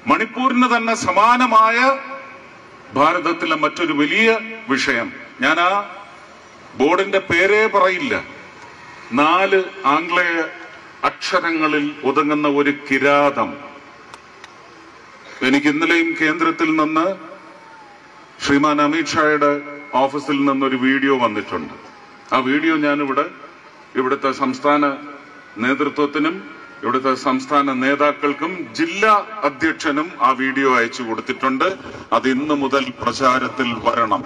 മണിപ്പൂരിന് തന്നെ സമാനമായ ഭാരതത്തിലെ മറ്റൊരു വലിയ വിഷയം ഞാൻ ആ ബോർഡിന്റെ പേരേ പറയില്ല നാല് ആംഗ്ലേയ അക്ഷരങ്ങളിൽ ഒതുങ്ങുന്ന ഒരു കിരാതം എനിക്ക് ഇന്നലെയും കേന്ദ്രത്തിൽ നിന്ന് ശ്രീമാൻ അമിത്ഷായുടെ ഓഫീസിൽ നിന്നൊരു വീഡിയോ വന്നിട്ടുണ്ട് ആ വീഡിയോ ഞാനിവിടെ ഇവിടുത്തെ സംസ്ഥാന നേതൃത്വത്തിനും ഇവിടുത്തെ സംസ്ഥാന നേതാക്കൾക്കും ജില്ലാ അധ്യക്ഷനും ആ വീഡിയോ അയച്ചു കൊടുത്തിട്ടുണ്ട് അത് ഇന്നു മുതൽ പ്രചാരത്തിൽ വരണം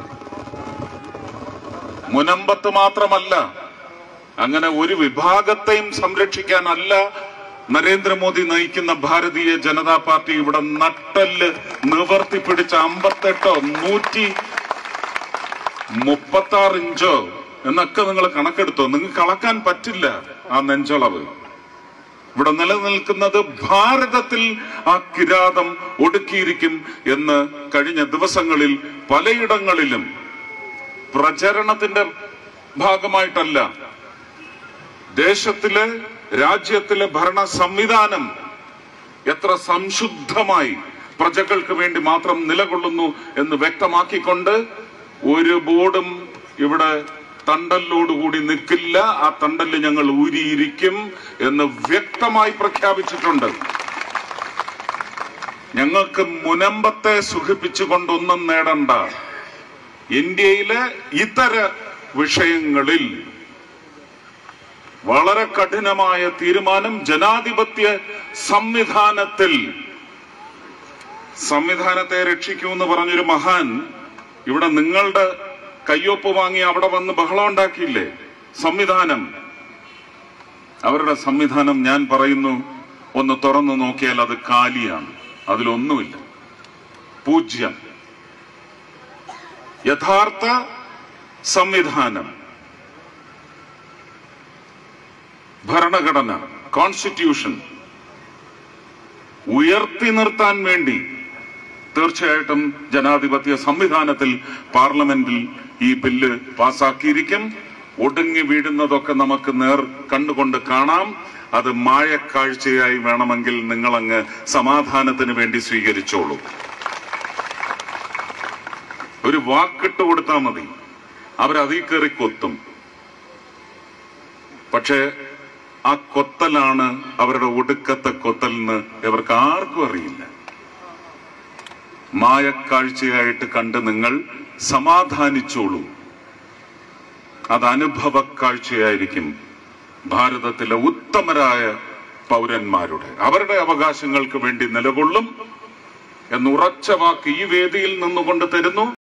മുനമ്പത്ത് മാത്രമല്ല അങ്ങനെ ഒരു വിഭാഗത്തെയും സംരക്ഷിക്കാനല്ല നരേന്ദ്രമോദി നയിക്കുന്ന ഭാരതീയ ജനതാ പാർട്ടി ഇവിടെ നട്ടല് നിവർത്തി പിടിച്ച അമ്പത്തെട്ടോ നൂറ്റി മുപ്പത്തി ആറ് ഇഞ്ചോ എന്നൊക്കെ നിങ്ങൾ കണക്കെടുത്തോ നിങ്ങൾക്ക് അളക്കാൻ പറ്റില്ല ആ നെഞ്ചളവ് ഇവിടെ നിലനിൽക്കുന്നത് ഭാരതത്തിൽ ആ കിരാതം ഒടുക്കിയിരിക്കും എന്ന് കഴിഞ്ഞ ദിവസങ്ങളിൽ പലയിടങ്ങളിലും പ്രചരണത്തിന്റെ ഭാഗമായിട്ടല്ല ദേശത്തിലെ രാജ്യത്തിലെ ഭരണ സംവിധാനം എത്ര സംശുദ്ധമായി പ്രജകൾക്ക് വേണ്ടി മാത്രം നിലകൊള്ളുന്നു എന്ന് വ്യക്തമാക്കിക്കൊണ്ട് ഒരു ബോർഡും ഇവിടെ തണ്ടല്ലോടുകൂടി നിൽക്കില്ല ആ തണ്ടല് ഞങ്ങൾ ഊരിയിരിക്കും എന്ന് വ്യക്തമായി പ്രഖ്യാപിച്ചിട്ടുണ്ട് ഞങ്ങൾക്ക് മുനമ്പത്തെ സുഖിപ്പിച്ചുകൊണ്ടൊന്നും നേടണ്ട ഇന്ത്യയിലെ ഇതര വിഷയങ്ങളിൽ വളരെ കഠിനമായ തീരുമാനം ജനാധിപത്യ സംവിധാനത്തിൽ സംവിധാനത്തെ രക്ഷിക്കൂ എന്ന് പറഞ്ഞൊരു മഹാൻ ഇവിടെ നിങ്ങളുടെ കയ്യൊപ്പ് വാങ്ങി അവിടെ വന്ന് ബഹളം ഉണ്ടാക്കിയില്ലേ സംവിധാനം അവരുടെ സംവിധാനം ഞാൻ പറയുന്നു ഒന്ന് തുറന്നു നോക്കിയാൽ അത് കാലിയാണ് അതിലൊന്നുമില്ല പൂജ്യം യഥാർത്ഥ സംവിധാനം ഭരണഘടന കോൺസ്റ്റിറ്റ്യൂഷൻ ഉയർത്തി നിർത്താൻ വേണ്ടി തീർച്ചയായിട്ടും ജനാധിപത്യ സംവിധാനത്തിൽ പാർലമെന്റിൽ ഈ ബില്ല് പാസാക്കിയിരിക്കും ഒടുങ്ങി വീഴുന്നതൊക്കെ നമുക്ക് നേർ കണ്ടുകൊണ്ട് കാണാം അത് മായക്കാഴ്ചയായി വേണമെങ്കിൽ നിങ്ങളങ്ങ് സമാധാനത്തിന് വേണ്ടി സ്വീകരിച്ചോളൂ ഒരു വാക്കിട്ട് കൊടുത്താൽ മതി അവരതീ കയറി കൊത്തും പക്ഷേ ആ കൊത്തലാണ് അവരുടെ ഒടുക്കത്തെ കൊത്തലെന്ന് ഇവർക്ക് ആർക്കും അറിയില്ല മായക്കാഴ്ചയായിട്ട് കണ്ട് നിങ്ങൾ സമാധാനിച്ചോളൂ അത് അനുഭവ കാഴ്ചയായിരിക്കും ഭാരതത്തിലെ ഉത്തമരായ പൗരന്മാരുടെ അവരുടെ അവകാശങ്ങൾക്ക് വേണ്ടി നിലകൊള്ളും എന്നുറച്ച വാക്ക് ഈ വേദിയിൽ നിന്നുകൊണ്ട് തരുന്നു